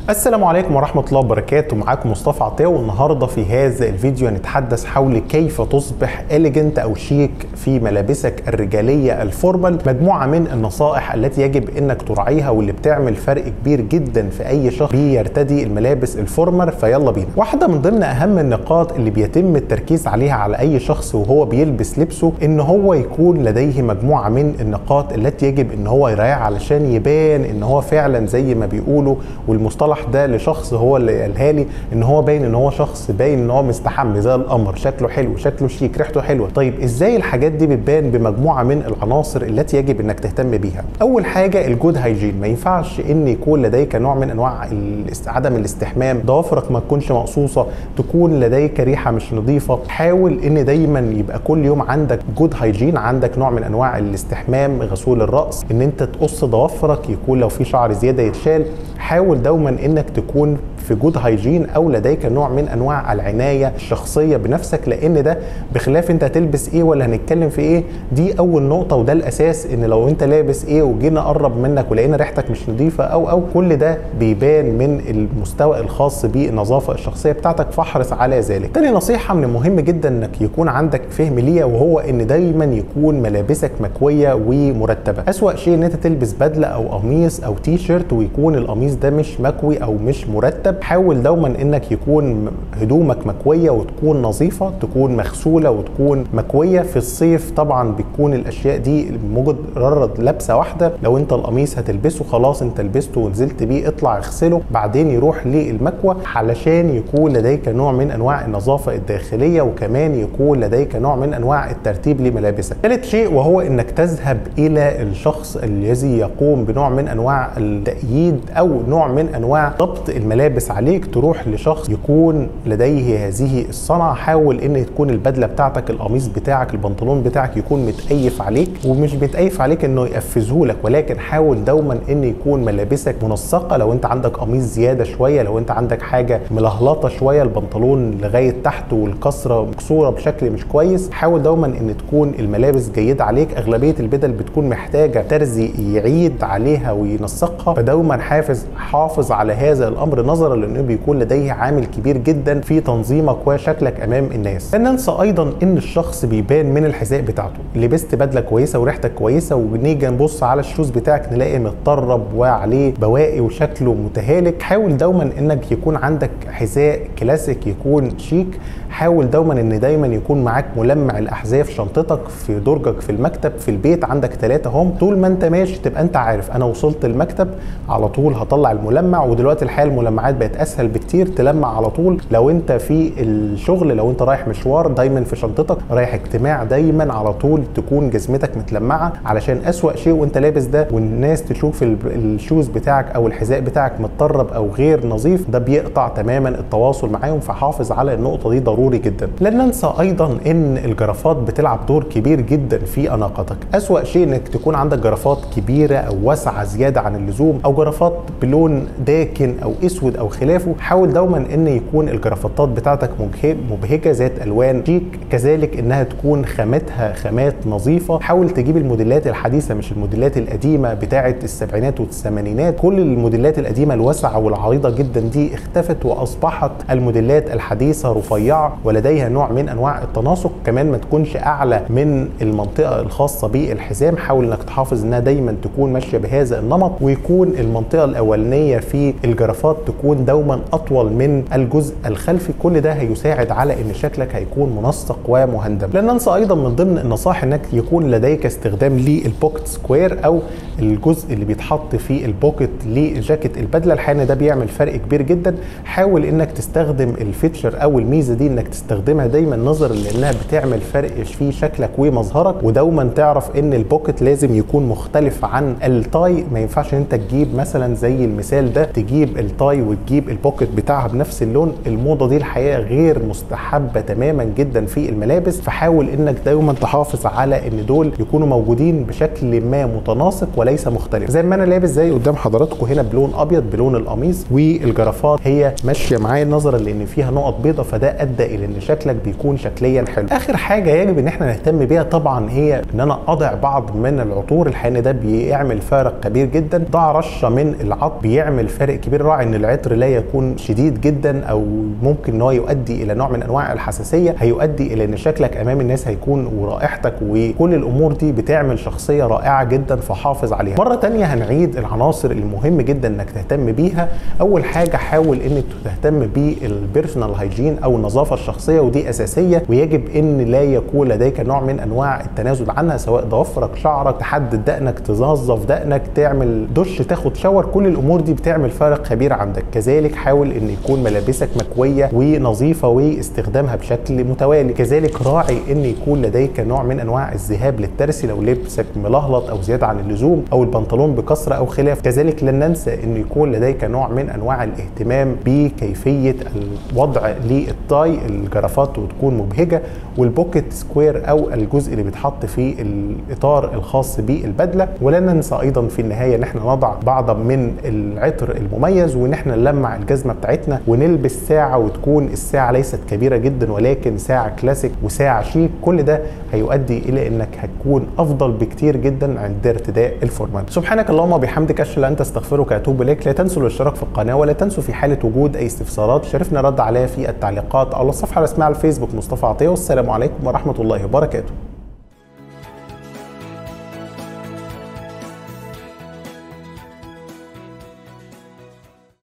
السلام عليكم ورحمة الله وبركاته معاكم مصطفى عطية والنهاردة في هذا الفيديو هنتحدث حول كيف تصبح إليجنت أو شيك في ملابسك الرجالية الفورمال مجموعة من النصائح التي يجب أنك تراعيها واللي بتعمل فرق كبير جدا في أي شخص بيرتدي الملابس الفورمال فيلا بينا واحدة من ضمن أهم النقاط اللي بيتم التركيز عليها على أي شخص وهو بيلبس لبسه إن هو يكون لديه مجموعة من النقاط التي يجب أن هو يراعيها علشان يبان أن هو فعلا زي ما بيقولوا والمصطلح ده لشخص هو اللي قالها لي ان هو باين ان هو شخص باين ان هو مستحمي زي القمر شكله حلو شكله شيك ريحته حلوه طيب ازاي الحاجات دي بتبان بمجموعه من العناصر التي يجب انك تهتم بيها اول حاجه الجود هايجين ما ينفعش ان يكون لديك نوع من انواع الاست- عدم الاستحمام ضوافرك ما تكونش مقصوصه تكون لديك ريحه مش نظيفه حاول ان دايما يبقى كل يوم عندك جود هايجين عندك نوع من انواع الاستحمام غسول الراس ان انت تقص ضوافرك يكون لو في شعر زياده يتشال حاول دوما انك تكون في جود هايجين او لديك نوع من انواع العنايه الشخصيه بنفسك لان ده بخلاف انت هتلبس ايه ولا هنتكلم في ايه دي اول نقطه وده الاساس ان لو انت لابس ايه وجينا قرب منك ولقينا ريحتك مش نظيفه او او كل ده بيبان من المستوى الخاص بالنظافه الشخصيه بتاعتك فاحرص على ذلك تاني نصيحه من المهم جدا انك يكون عندك فهم ليها وهو ان دايما يكون ملابسك مكويه ومرتبه اسوا شيء ان انت تلبس بدله او قميص او تي شيرت ويكون القميص ده مش مكوي او مش مرتب حاول دوما انك يكون هدومك مكويه وتكون نظيفه تكون مغسوله وتكون مكويه في الصيف طبعا بتكون الاشياء دي مجرد لبسه واحده لو انت القميص هتلبسه خلاص انت لبسته ونزلت بيه اطلع اغسله بعدين يروح للمكوى علشان يكون لديك نوع من انواع النظافه الداخليه وكمان يكون لديك نوع من انواع الترتيب لملابسك ثالث شيء وهو انك تذهب الى الشخص الذي يقوم بنوع من انواع التأييد او نوع من انواع ضبط الملابس عليك تروح لشخص يكون لديه هذه الصنعه حاول ان تكون البدله بتاعتك القميص بتاعك البنطلون بتاعك يكون متأيف عليك ومش متأيف عليك انه يقفزه لك ولكن حاول دوما ان يكون ملابسك منسقه لو انت عندك قميص زياده شويه لو انت عندك حاجه ملهلطه شويه البنطلون لغايه تحت والكسره مكسوره بشكل مش كويس حاول دوما ان تكون الملابس جيده عليك اغلبيه البدل بتكون محتاجه ترزي يعيد عليها وينسقها فدوما حافظ حافظ على هذا الامر نظرا لانه بيكون لديه عامل كبير جدا في تنظيمك وشكلك امام الناس لا ننسى ايضا ان الشخص بيبان من الحذاء بتاعته لبست بدله كويسه وريحتك كويسه وبنيجي نبص على الشوز بتاعك نلاقي متطرب وعليه بواقي وشكله متهالك حاول دوما انك يكون عندك حذاء كلاسيك يكون شيك حاول دوما ان دايما يكون معاك ملمع الاحذيه في شنطتك في درجك في المكتب في البيت عندك ثلاثه هم طول ما انت ماشي تبقى انت عارف انا وصلت المكتب على طول هطلع الملمع ودلوقتي الحقيقه الملمعات بقت اسهل بكتير تلمع على طول لو انت في الشغل لو انت رايح مشوار دايما في شنطتك رايح اجتماع دايما على طول تكون جزمتك متلمعه علشان اسوا شيء وانت لابس ده والناس تشوف ال- الشوز بتاعك او الحذاء بتاعك متطرب او غير نظيف ده بيقطع تماما التواصل معاهم فحافظ على النقطه دي ضروري جدا لا ننسى ايضا ان الجرافات بتلعب دور كبير جدا في اناقتك اسوا شيء انك تكون عندك جرافات كبيره او واسعه زياده عن اللزوم او جرافات بلون داكن او اسود او خلافه حاول دوما ان يكون الجرافطات بتاعتك مبهج- مبهجه ذات الوان شيك كذلك انها تكون خامتها خامات نظيفه حاول تجيب الموديلات الحديثه مش الموديلات القديمه بتاعه السبعينات والثمانينات كل الموديلات القديمه الواسعه والعريضه جدا دي اختفت واصبحت الموديلات الحديثه رفيعه ولديها نوع من انواع التناسق كمان ما تكونش اعلى من المنطقه الخاصه بالحزام حاول انك تحافظ انها دايما تكون ماشيه بهذا النمط ويكون المنطقه الاولانيه في الجرافات تكون دوما اطول من الجزء الخلفي كل ده هيساعد على ان شكلك هيكون منسق ومهندم لا ننسى ايضا من ضمن النصائح انك يكون لديك استخدام للبوكت سكوير او الجزء اللي بيتحط فيه البوكت لجاكيت البدله الحقيقه ده بيعمل فرق كبير جدا حاول انك تستخدم الفيتشر او الميزه دي انك تستخدمها دايما نظرا لانها بتعمل فرق في شكلك ومظهرك ودوما تعرف ان البوكت لازم يكون مختلف عن التاي ما ينفعش ان انت تجيب مثلا زي المثال ده تجيب التاي وتجيب البوكت بتاعها بنفس اللون الموضه دي الحقيقه غير مستحبه تماما جدا في الملابس فحاول انك دايما تحافظ على ان دول يكونوا موجودين بشكل ما متناسق وليس مختلف زي ما انا لابس زي قدام حضراتكم هنا بلون ابيض بلون القميص والجرافات هي ماشيه معايا نظرا لان فيها نقط بيضة فده ادى الى ان شكلك بيكون شكليا حلو اخر حاجه يجب ان احنا نهتم بيها طبعا هي ان انا اضع بعض من العطور الحقيقه ده بيعمل فارق كبير جدا ضع رشه من العطر بيعمل فارق كبير راعي ان العطر لا يكون شديد جدا او ممكن ان هو يؤدي الى نوع من انواع الحساسيه هيؤدي الى ان شكلك امام الناس هيكون ورائحتك وكل الامور دي بتعمل شخصيه رائعه جدا فحافظ عليها مره تانية هنعيد العناصر المهم جدا انك تهتم بيها اول حاجه حاول ان تهتم بالبيرسونال هايجين او النظافه الشخصيه ودي اساسيه ويجب ان لا يكون لديك نوع من انواع التنازل عنها سواء ضوافرك شعرك تحدد دقنك تنظف دقنك تعمل دش تاخد شاور كل الامور دي بتعمل فارق كبير عندك كذلك حاول ان يكون ملابسك مكويه ونظيفه واستخدامها بشكل متوالي كذلك راعي ان يكون لديك نوع من انواع الذهاب للترسي لو لبسك ملهلط او زياده عن اللزوم او البنطلون بكثره او خلاف كذلك لن ننسى ان يكون لديك نوع من انواع الاهتمام بكيفيه الوضع للطاي الجرافات وتكون مبهجه والبوكيت سكوير او الجزء اللي بيتحط في الاطار الخاص بالبدله ولا ننسى ايضا في النهايه ان احنا نضع بعض من العطر المميز وان احنا نلمع الجزمه بتاعتنا ونلبس ساعه وتكون الساعه ليست كبيره جدا ولكن ساعه كلاسيك وساعه شيك كل ده هيؤدي الى انك هتكون افضل بكتير جدا عند ارتداء الفورمال سبحانك اللهم وبحمدك اشهد ان انت استغفرك واتوب اليك لا تنسوا الاشتراك في القناه ولا تنسوا في حاله وجود اي استفسارات شرفنا رد عليها في التعليقات او الصفحه الرسميه على الفيسبوك مصطفى عطيه والسلام عليكم ورحمه الله وبركاته